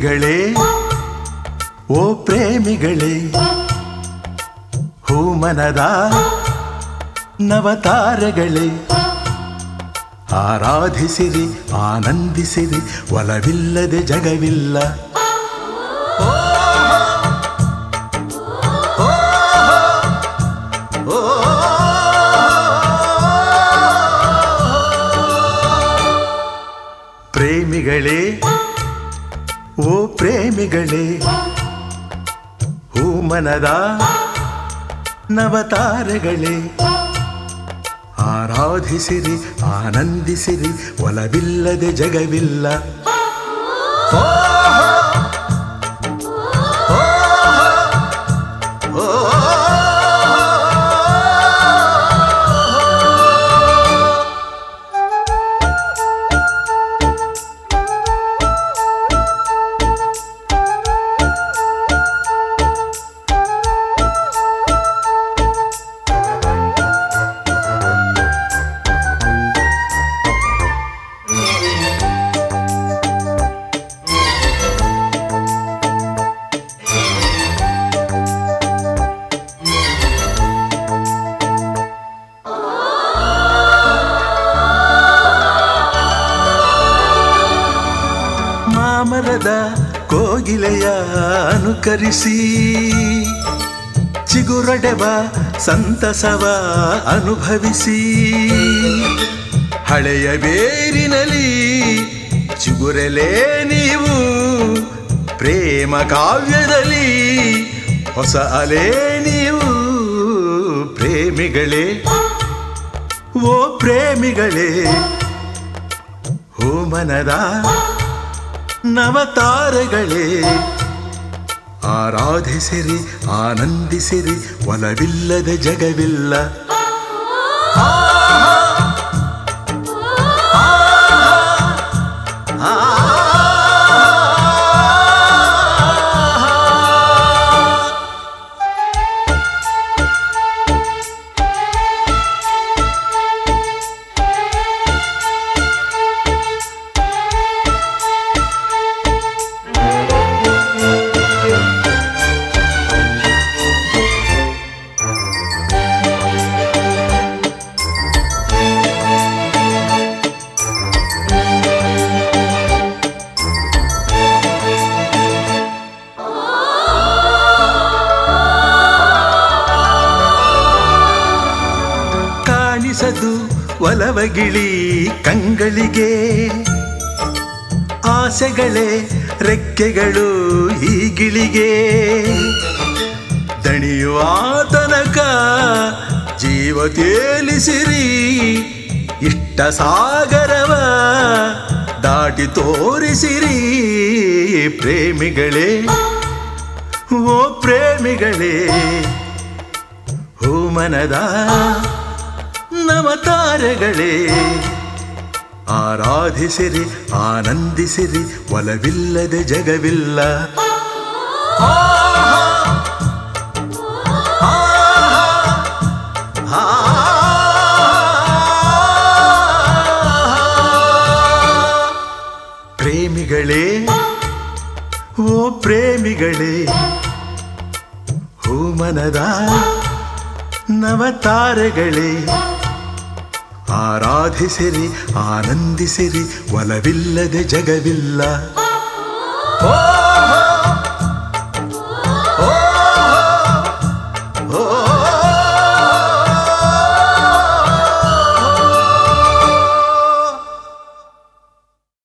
ಪ್ರೇಮಿಗಳೇ ಓ ಪ್ರೇಮಿಗಳೇ ಹೂಮನದ ನವತಾರಗಳೇ ಆರಾಧಿಸಿರಿ ಆನಂದಿಸಿರಿ ಒಲವಿಲ್ಲದೆ ಜಗವಿಲ್ಲ ಪ್ರೇಮಿಗಳೇ ಓ ಪ್ರೇಮಿಗಳೇ ಹೂಮನದ ನವತಾರಗಳೇ ಆರಾಧಿಸಿರಿ ಆನಂದಿಸಿರಿ ಒಲವಿಲ್ಲದೆ ಜಗವಿಲ್ಲ ಮಾಮರದ ಕೋಗಿಲೆಯ ಅನುಕರಿಸಿ ಚಿಗುರಡೆವ ಸಂತಸವ ಅನುಭವಿಸಿ ಹಳೆಯ ಬೇರಿನಲ್ಲಿ ಚಿಗುರಲೇ ನೀವು ಪ್ರೇಮ ಕಾವ್ಯದಲ್ಲಿ ಹೊಸ ಅಲೆ ನೀವು ಪ್ರೇಮಿಗಳೇ ಓ ಪ್ರೇಮಿಗಳೇ ಹೋಮನದ ನವತಾರಗಳೇ ಆರಾಧಿಸಿರಿ ಆನಂದಿಸಿರಿ ಒಲವಿಲ್ಲದೆ ಜಗವಿಲ್ಲ ಕಾಣಿಸದು ಒಲವಗಿಳಿ ಕಂಗಳಿಗೆ ಆಸೆಗಳೇ ರೆಕ್ಕೆಗಳು ಈ ಗಿಳಿಗೆ ದಣಿಯುವ ತನಕ ಜೀವ ತೇಲಿಸಿರಿ ಇಷ್ಟ ಸಾಗರವ ದಾಟಿ ತೋರಿಸಿರಿ ಪ್ರೇಮಿಗಳೇ ಓ ಪ್ರೇಮಿಗಳೇ ಹೂಮನದ ನವತಾರಗಳೇ ಆರಾಧಿಸಿರಿ ಆನಂದಿಸಿರಿ ಒಲವಿಲ್ಲದೆ ಜಗವಿಲ್ಲ ಪ್ರೇಮಿಗಳೇ ಓ ಪ್ರೇಮಿಗಳೇ ಹೂಮನದ ನವತಾರಗಳೇ ಆರಾಧಿಸಿರಿ ಆನಂದಿಸಿರಿ ಒಲವಿಲ್ಲದೆ ಜಗವಿಲ್ಲ ಓ